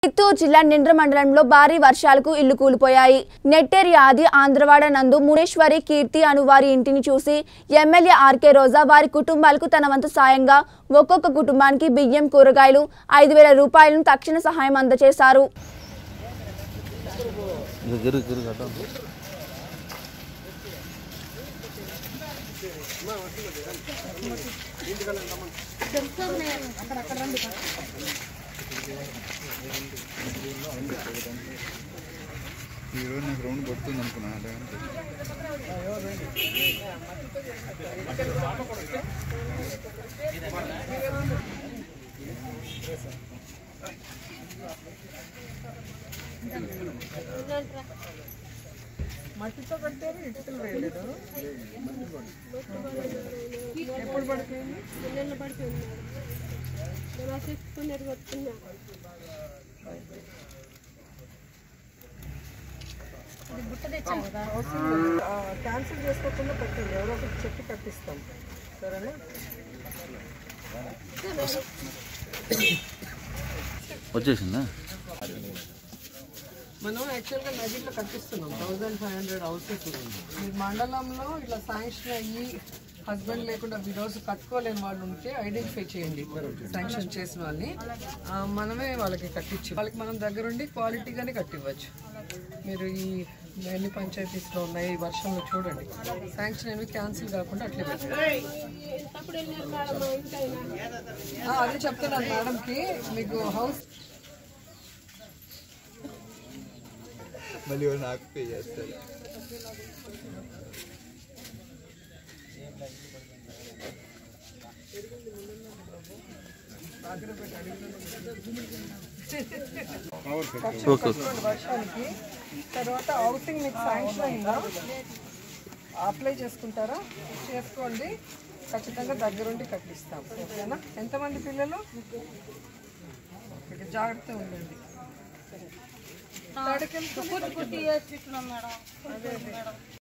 చిత్తూరు జిల్లా నిండ్ర మండలంలో భారీ వర్షాలకు ఇల్లు కూలిపోయాయి నెట్టేరి ఆది ఆంధ్రవాడ నందు మునేశ్వరి కీర్తి అను వారి ఇంటిని చూసి ఎమ్మెల్యే ఆర్కే రోజా వారి కుటుంబాలకు తన వంతు సాయంగా ఒక్కొక్క కుటుంబానికి బియ్యం కూరగాయలు ఐదు వేల రూపాయలను తక్షణ సహాయం అందజేశారు ఇక గిరు గిరు కట్ట ఈరోజు నాకు రౌండ్ పడుతుంది అనుకున్నా లేదంటే మట్టితో కట్టారు ఇటుకలు వేయలేదు ఎప్పుడు పడిపోయింది పిల్లలు పడుతున్నారు ఎలా చేసుకున్నారు వస్తున్నా క్యాన్సిల్ చేసుకోకుండా పెట్టండి ఎవరో ఒకటి చెప్పి కట్టిస్తాం సరేనా వచ్చేసిందా మనం యాక్చువల్గా నదిలో కట్టిస్తున్నాం థౌజండ్ ఫైవ్ హండ్రెడ్ హౌసెస్ మీ మండలంలో ఇలా శాంక్షన్ అయ్యి హస్బెండ్ లేకుండా విడోస్ కట్టుకోలేని వాళ్ళు ఉంటే ఐడెంటిఫై చేయండి శాంక్షన్ చేసిన వాళ్ళని ఆ, మనమే వాళ్ళకి కట్టించి వాళ్ళకి మనం దగ్గరుండి క్వాలిటీగానే కట్టివ్వచ్చు మీరు ఈ ఎన్ని పంచాయతీస్లో ఉన్నాయి ఈ వర్షంలో చూడండి శాంక్షన్ ఏమి క్యాన్సిల్ కాకుండా అట్లే పెట్టండి తప్పుడు వెళ్ళారు మేడం మా ఇంటైనా ఆ, అదే చెప్తున్నాను మేడంకి మీకు హౌస్ మళ్ళీ వాడు నాకు పే చేస్తాడు ఓకే ఓకే కట్టుకోండి వర్షానికి తర్వాత హౌసింగ్ మీకు శాంక్షన్ అయిందా అప్లై చేసుకుంటారా చేసుకోండి ఖచ్చితంగా దగ్గరుండి కట్టిస్తాం ఓకేనా ఎంతమంది పిల్లలు ఓకే, జాగ్రత్త ఉండండి తడికెళ్తే